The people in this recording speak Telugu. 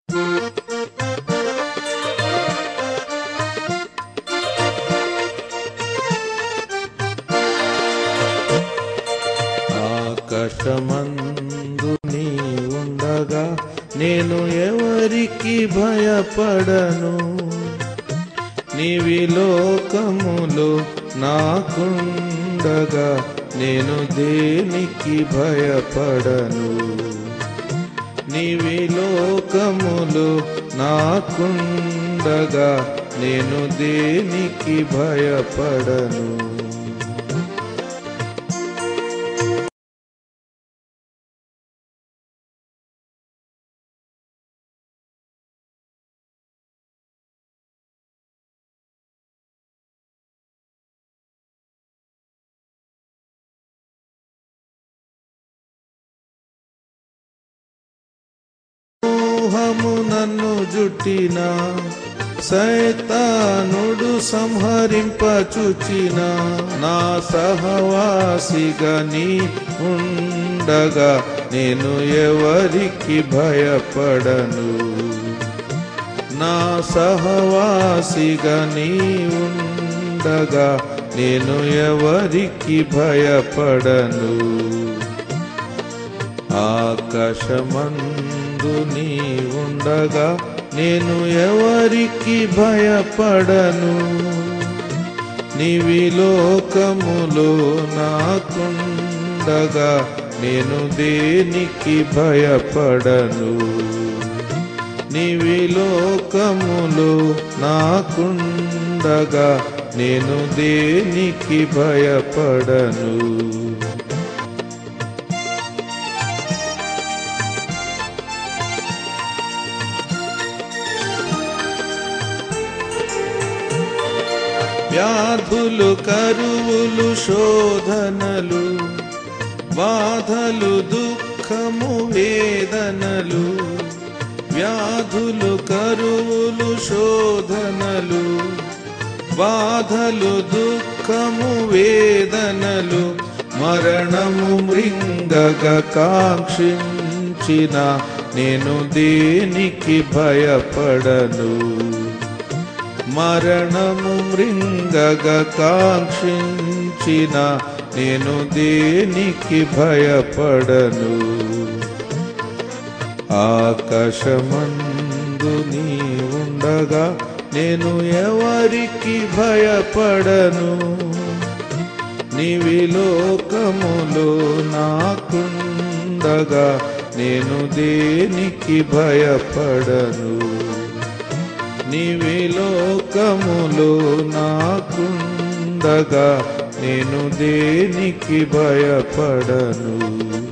ఆకాశమందు నీ ఉండగా నేను ఎవరికి భయపడను నీవి లోకములు నాకుండగా నేను దేనికి భయపడను నీవి లోకములు నాకుండగా నేను దేనికి భయపడను మోహము నన్ను జుట్టిన సైతానుడు సంహరింపచుచిన నా సహవాసిగా నీ ఉండగా నేను ఎవరికి భయపడను నా సహవాసిగా నీ ఉండగా నేను ఎవరికి భయపడను ఆకాశమందు నీ ఉండగా నేను ఎవరికి భయపడను నీవి లోకములో నాకుండగా నేను దేనికి భయపడను నీవి లోకములో నాకుండగా నేను దేనికి భయపడను వ్యాధులు కరువులు శోధనలు బాధలు దుఃఖము వేదనలు వ్యాధులు కరువులు శోధనలు బాధలు దుఃఖము వేదనలు మరణము మృంగగ కాంక్షించిన నేను దేనికి భయపడను మరణము మృంగగ కాంక్షించిన నేను దేనికి భయపడను ఆకాశమందు నీ ఉండగా నేను ఎవరికి భయపడను నీవి లోకములో నాకుండగా నేను దేనికి భయపడను నీవి లోకములో నాకుండగా నేను దేనికి భయపడను